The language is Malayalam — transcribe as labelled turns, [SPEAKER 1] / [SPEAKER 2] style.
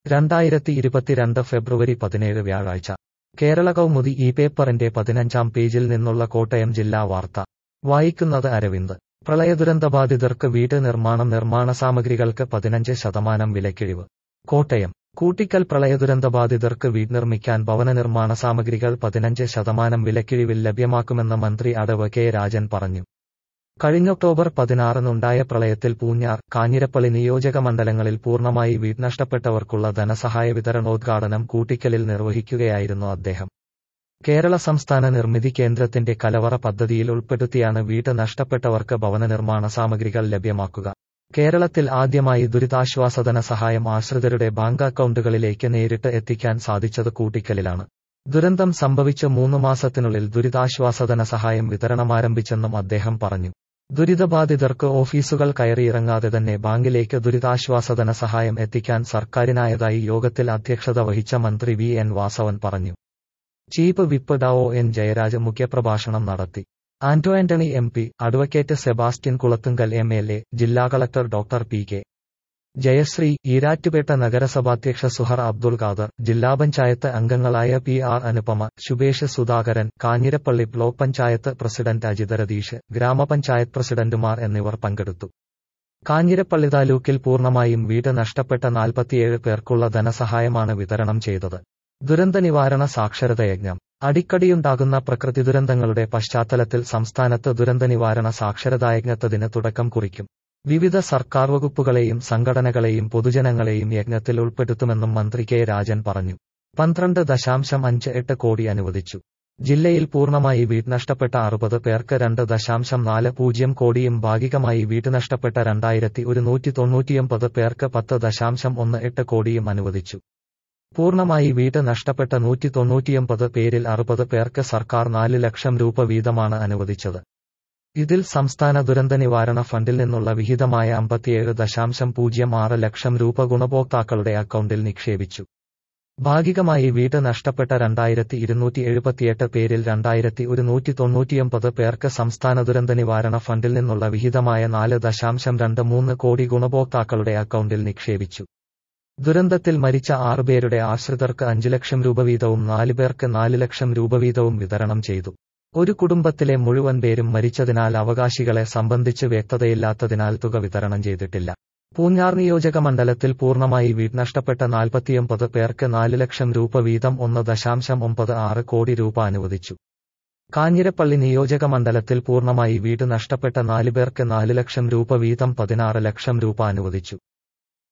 [SPEAKER 1] രണ്ടായിരത്തി ഇരുപത്തിരണ്ട് ഫെബ്രുവരി പതിനേഴ് വ്യാഴാഴ്ച കേരള കൗമുദി ഈ പേപ്പറിന്റെ പതിനഞ്ചാം പേജിൽ നിന്നുള്ള കോട്ടയം ജില്ലാ വാർത്ത വായിക്കുന്നത് അരവിന്ദ് പ്രളയദുരന്തബാധിതർക്ക് വീട് നിർമ്മാണം നിർമ്മാണ സാമഗ്രികൾക്ക് പതിനഞ്ച് ശതമാനം വിലക്കിഴിവ് കോട്ടയം കൂട്ടിക്കൽ പ്രളയദുരന്തബാധിതർക്ക് വീട് നിർമ്മിക്കാൻ ഭവന നിർമ്മാണ സാമഗ്രികൾ പതിനഞ്ച് ശതമാനം വിലക്കിഴിവിൽ ലഭ്യമാക്കുമെന്ന് മന്ത്രി അടവ് കെ രാജൻ പറഞ്ഞു കഴിഞ്ഞ ഒക്ടോബർ പതിനാറിനുണ്ടായ പ്രളയത്തിൽ പൂഞ്ഞാർ കാഞ്ഞിരപ്പള്ളി നിയോജക മണ്ഡലങ്ങളിൽ പൂർണ്ണമായി വീട് നഷ്ടപ്പെട്ടവർക്കുള്ള ധനസഹായ വിതരണോദ്ഘാടനം കൂട്ടിക്കലിൽ നിർവഹിക്കുകയായിരുന്നു അദ്ദേഹം കേരള സംസ്ഥാന നിർമ്മിതി കേന്ദ്രത്തിന്റെ കലവറ പദ്ധതിയിൽ ഉൾപ്പെടുത്തിയാണ് വീട് നഷ്ടപ്പെട്ടവർക്ക് ഭവന നിർമ്മാണ സാമഗ്രികൾ ലഭ്യമാക്കുക കേരളത്തിൽ ആദ്യമായി ദുരിതാശ്വാസ ധനസഹായം ആശ്രിതരുടെ ബാങ്ക് അക്കൗണ്ടുകളിലേക്ക് നേരിട്ട് എത്തിക്കാൻ സാധിച്ചത് കൂട്ടിക്കലിലാണ് ദുരന്തം സംഭവിച്ച മൂന്ന് മാസത്തിനുള്ളിൽ ദുരിതാശ്വാസ ധനസഹായം വിതരണമാരംഭിച്ചെന്നും അദ്ദേഹം പറഞ്ഞു ദുരിതബാധിതർക്ക് ഓഫീസുകൾ കയറിയിറങ്ങാതെ തന്നെ ബാങ്കിലേക്ക് ദുരിതാശ്വാസ ധനസഹായം എത്തിക്കാൻ സർക്കാരിനായതായി യോഗത്തിൽ അധ്യക്ഷത വഹിച്ച മന്ത്രി വി എൻ വാസവൻ പറഞ്ഞു ചീഫ് വിപ്പ് ഡ ഒ എൻ ജയരാജ് മുഖ്യപ്രഭാഷണം നടത്തി Anto Antony M P advocate Sebastian Kulathunkal M L A ജില്ലാ collector doctor P K Jayasree Erattupetta നഗരസഭാധ്യക്ഷ സുഹർ അബ്ദുൾ ഖാദർ ജില്ലാ പഞ്ചായത്ത് അംഗങ്ങളായ P R Anupama Shubhesh Sudhakaran Kanjirappally block panchayat president Ajitha Ratheesh ഗ്രാമപഞ്ചായത്ത് പ്രസിഡന്റുമാർ എന്നിവർ പങ്കെടുത്തു കാഞ്ഞിരപ്പള്ളി താലൂക്കിൽ പൂർണ്ണമായും വീട് നഷ്ടപ്പെട്ട നാൽപ്പത്തിയേഴ് പേർക്കുള്ള ധനസഹായമാണ് വിതരണം ചെയ്തത് ദുരന്ത നിവാരണ സാക്ഷരതയജ്ഞം അടിക്കടിയുണ്ടാകുന്ന പ്രകൃതി ദുരന്തങ്ങളുടെ പശ്ചാത്തലത്തിൽ സംസ്ഥാനത്ത് ദുരന്ത നിവാരണ സാക്ഷരതായജ്ഞത്തതിന് തുടക്കം കുറിക്കും വിവിധ സർക്കാർ വകുപ്പുകളെയും സംഘടനകളെയും പൊതുജനങ്ങളെയും യജ്ഞത്തിൽ ഉൾപ്പെടുത്തുമെന്നും മന്ത്രി കെ രാജൻ പറഞ്ഞു പന്ത്രണ്ട് ദശാംശം അഞ്ച് എട്ട് കോടി അനുവദിച്ചു ജില്ലയിൽ പൂർണ്ണമായി വീട് നഷ്ടപ്പെട്ട അറുപത് പേർക്ക് രണ്ട് ദശാംശം നാല് പൂജ്യം കോടിയും ഭാഗികമായി വീട് നഷ്ടപ്പെട്ട രണ്ടായിരത്തി ഒരുന്നൂറ്റി തൊണ്ണൂറ്റിയൊമ്പത് പേർക്ക് പത്ത് ദശാംശം ഒന്ന് എട്ട് കോടിയും അനുവദിച്ചു പൂർണ്ണമായി വീട് നഷ്ടപ്പെട്ട നൂറ്റി തൊണ്ണൂറ്റിയൊമ്പത് പേരിൽ അറുപത് പേർക്ക് സർക്കാർ നാല് ലക്ഷം രൂപ വീതമാണ് അനുവദിച്ചത് ഇതിൽ സംസ്ഥാന ദുരന്ത നിവാരണ ഫണ്ടിൽ നിന്നുള്ള വിഹിതമായ അമ്പത്തിയേഴ് ദശാംശം പൂജ്യം ആറ് ലക്ഷം രൂപ ഗുണഭോക്താക്കളുടെ അക്കൗണ്ടിൽ നിക്ഷേപിച്ചു ഭാഗികമായി വീട് നഷ്ടപ്പെട്ട രണ്ടായിരത്തി ഇരുന്നൂറ്റി എഴുപത്തിയെട്ട് പേരിൽ രണ്ടായിരത്തി ഒരുന്നൂറ്റി തൊണ്ണൂറ്റിയൊമ്പത് പേർക്ക് സംസ്ഥാന ദുരന്ത നിവാരണ ഫണ്ടിൽ നിന്നുള്ള വിഹിതമായ നാല് ദശാംശം രണ്ട് മൂന്ന് കോടി ഗുണഭോക്താക്കളുടെ അക്കൗണ്ടിൽ നിക്ഷേപിച്ചു ദുരന്തത്തിൽ മരിച്ച ആറുപേരുടെ ആശ്രിതർക്ക് അഞ്ചു ലക്ഷം രൂപ വീതവും നാല് പേർക്ക് നാല് ലക്ഷം രൂപ വീതവും വിതരണം ചെയ്തു ഒരു കുടുംബത്തിലെ മുഴുവൻ പേരും മരിച്ചതിനാൽ അവകാശികളെ സംബന്ധിച്ച് വ്യക്തതയില്ലാത്തതിനാൽ തുക വിതരണം ചെയ്തിട്ടില്ല പൂഞ്ഞാർ നിയോജക മണ്ഡലത്തിൽ പൂർണ്ണമായി വീട് നഷ്ടപ്പെട്ട നാൽപ്പത്തിയൊമ്പത് പേർക്ക് നാല് ലക്ഷം രൂപ വീതം ഒന്ന് ദശാംശം ഒമ്പത് ആറ് കോടി രൂപ അനുവദിച്ചു കാഞ്ഞിരപ്പള്ളി നിയോജക മണ്ഡലത്തിൽ പൂർണ്ണമായി വീട് നഷ്ടപ്പെട്ട നാല് പേർക്ക് നാല് ലക്ഷം രൂപ വീതം പതിനാറ് ലക്ഷം രൂപ അനുവദിച്ചു